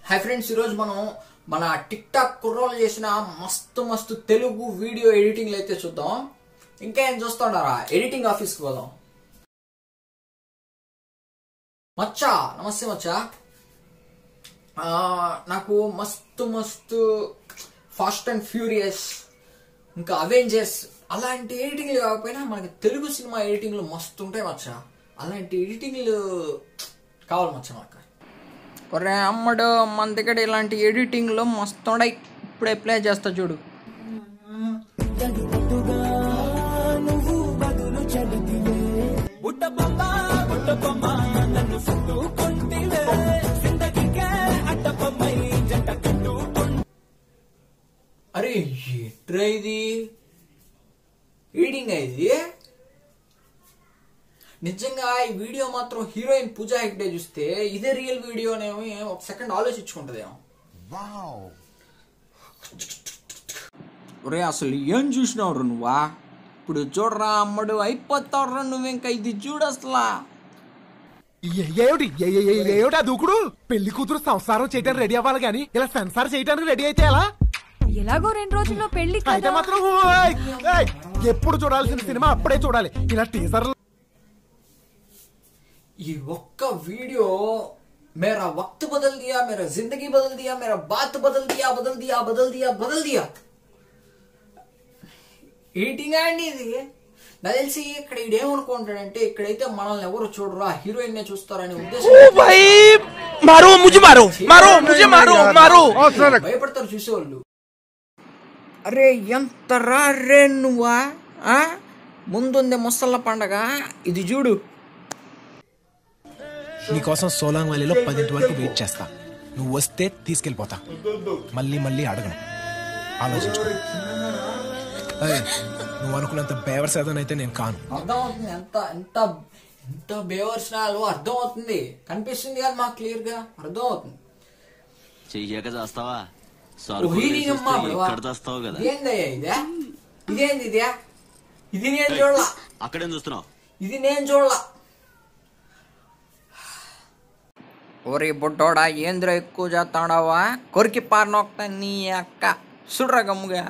Hi friends ఈరోజు మనం మన టిక్ టాక్ కుర్రోలు చేసిన మస్తు మస్తు తెలుగు వీడియో ఎడిటింగ్లు అయితే చూద్దాం ఇంకా ఏం చూస్తుండారా ఎడిటింగ్ ఆఫీస్కి పోదాం మచ్చా నమస్తే మచ్చా ఆ, నాకు మస్తు మస్తు ఫాస్ట్ అండ్ ఫ్యూరియస్ ఇంకా అవెంజర్స్ అలాంటి ఎడిటింగ్లు కాకపోయినా మనకి తెలుగు సినిమా ఎడిటింగ్లు మస్తు ఉంటాయి మచ్చా అలాంటి ఎడిటింగ్లు కావాలి మచ్చా మాకు ఒరే అమ్మడు మన దగ్గర ఇలాంటి ఎడిటింగ్లో మస్తు ఉన్నాయి ఇప్పుడే ప్లే చేస్తా చూడు అరే ఎట్రా ఇది ఎడిటింగ్ ఇది నిజంగా ఈ వీడియో మాత్రం హీరోయిన్ పూజా హెగ్డే చూస్తే ఇదే రియల్ వీడియోనేమో ఒక సెకండ్ ఆలోచించుకుంటదేమో ఒరే అసలు ఏం చూసినావు నువ్వా ఇప్పుడు చూడరా అమ్మడు అయిపోతావురా నువ్వు ఇంకా ఇది చూడు అసలు ఏ- ఏమిటి ఏ- ఏ- ఏ- ఏమిటి ఆ దూకుడు పెళ్లి కూతురు సంసారం చేయడానికి రెడీ అవ్వాలి గాని ఇలా సెన్సార్ చేయడానికి రెడీ అయితే ఎలా ఎలాగో రెండు రోజుల్లో పెళ్లి అయితే కదా మాత్రం ఓయ్, ఏయ్, ఎప్పుడు చూడాల్సిన సినిమా అప్పుడే చూడాలి ఇలా టీజర్ ఈ ఒక్క వీడియో మేరా వక్త్ బదల్ దియా మేరా జిందగీ బదల్ దియా మేరా బాత్ బదల్ దియా బదల్ దియా బదల్ దియా బదల్ దియా ఎడిటింగ్ అండి ఇది నాకు తెలిసి ఇక్కడ ఈడేమనుకుంటాడంటే ఇక్కడైతే మనల్ని ఎవరు చూడరు ఆ హీరోయిన్ నే చూస్తారనే ఉద్దేశం भाई मारो मुझे मारो मारो मुझे मारो मारो భయపడతారు చూసేవాళ్ళు అరే ఎంత రే నువ్వా ఆ? ముందుంది ముసళ్ళ పండగ ఇది చూడు నీకోసం సోలాంగ్ వ్యాలీలో పదింటి వరకు వెయిట్ చేస్తా నువ్వు వస్తే తీసుకెళ్ళిపోతా మళ్ళీ మళ్ళీ అడగను ఆలోచించుకో ఏయ్, నువ్వు అనుకున్నంత బేవర్ శాతం అయితే నేను కాను అర్థమవుతుంది ఎంత ఎంత ఎంత బేవర్సనాలు అర్థం అవుతుంది కనిపిస్తుంది కదా మాకు క్లియర్ గా అర్థం అవుతుంది చెయ్యక చేస్తావా ఊహిరీనమ్మా బడవా. ఇక్కడ చేస్తావు కదా ఇదేందయ్యా ఇదే ఇదేంది ఇదే ఇది నేను చూడలా అక్కడేం చూస్తున్నావు ఇది నేను చూడలా ఒరే బుడ్డోడా ఏంద్ర ఎక్కువ చేస్తాడావా కొరికి పారినొక్త నీ అక్క చూడరా గమ్ముగా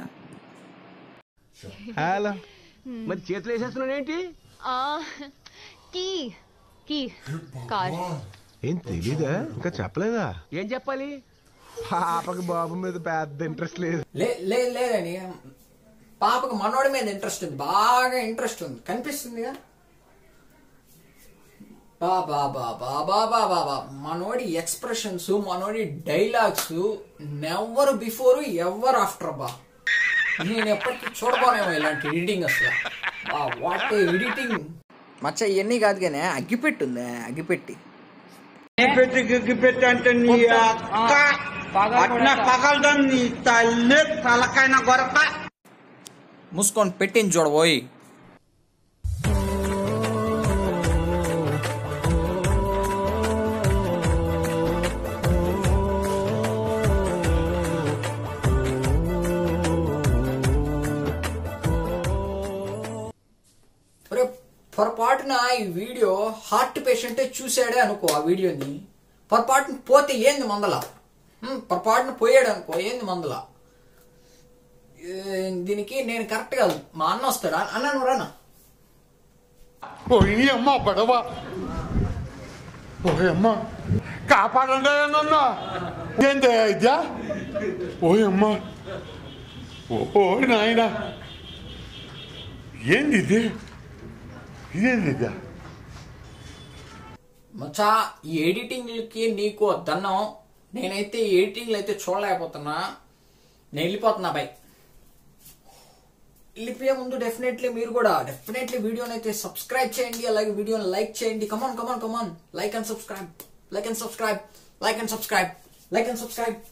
హలో మరి చేతులు వేసేస్తున్నాడు ఏంటి ఆ, కీ కీ కార్ ఏం తెలీదా ఇంకా చెప్పలేదా ఏం చెప్పాలి పాపకి బాబు మీద పెద్ద ఇంట్రెస్ట్ లేదు లే లేదు లేదని పాపకు మనోడి మీద ఇంట్రెస్ట్ ఉంది బాగా ఇంట్రెస్ట్ ఉంది కనిపిస్తుందిగా బాబా బాబా బాబా బాబా మనోడి ఎక్స్ప్రెషన్స్ మనోడి dialogues never before ever after బా నేను ఎప్పటికీ చూడబోనేమో ఇలాంటి ఎడిటింగ్ అసలు వాట్ ఎడిటింగ్ మచ్చ ఇవన్నీ కాదు కానీ అగ్గిపెట్టి ఉంది అగ్గిపెట్టి పెట్టి గిగ్గి పెట్టి అంటే నీ అక్క అట్న పగలడం నీ తల్లి తలకైన గొరక మూసుకొని పెట్టింది చూడబోయి ఒరే, పొరపాటున ఈ వీడియో హార్ట్ పేషెంటే చూసాడే అనుకో ఆ వీడియోని పొరపాటున పోతే ఏంది మందల హ్మ్, పొరపాటున పోయాడు అనుకో ఏంది మందల ఏ, దీనికి నేను కరెక్ట్ కాదు మా అన్న వస్తాడా అన్న నువ్వు రానా పోయి అమ్మ పడవ ఓయ్ అమ్మ కాపాడండి నన్ను ఏంది ఇద్యా ఓయ్ అమ్మ ఓ నాయన ఏంది ఇది ఇదేంది ఇద్యా మచ్చా ఈ ఎడిటింగ్లకి నీకు దన్నం నేనైతే ఈ ఎడిటింగ్లు అయితే చూడలేకపోతున్నా నేను వెళ్ళిపోతున్నా బై వెళ్ళిపోయే ముందు డెఫినెట్లీ మీరు కూడా డెఫినెట్లీ వీడియోని అయితే సబ్స్క్రైబ్ చేయండి అలాగే వీడియోని లైక్ చేయండి come on come on come on like and subscribe like and subscribe like and subscribe like and subscribe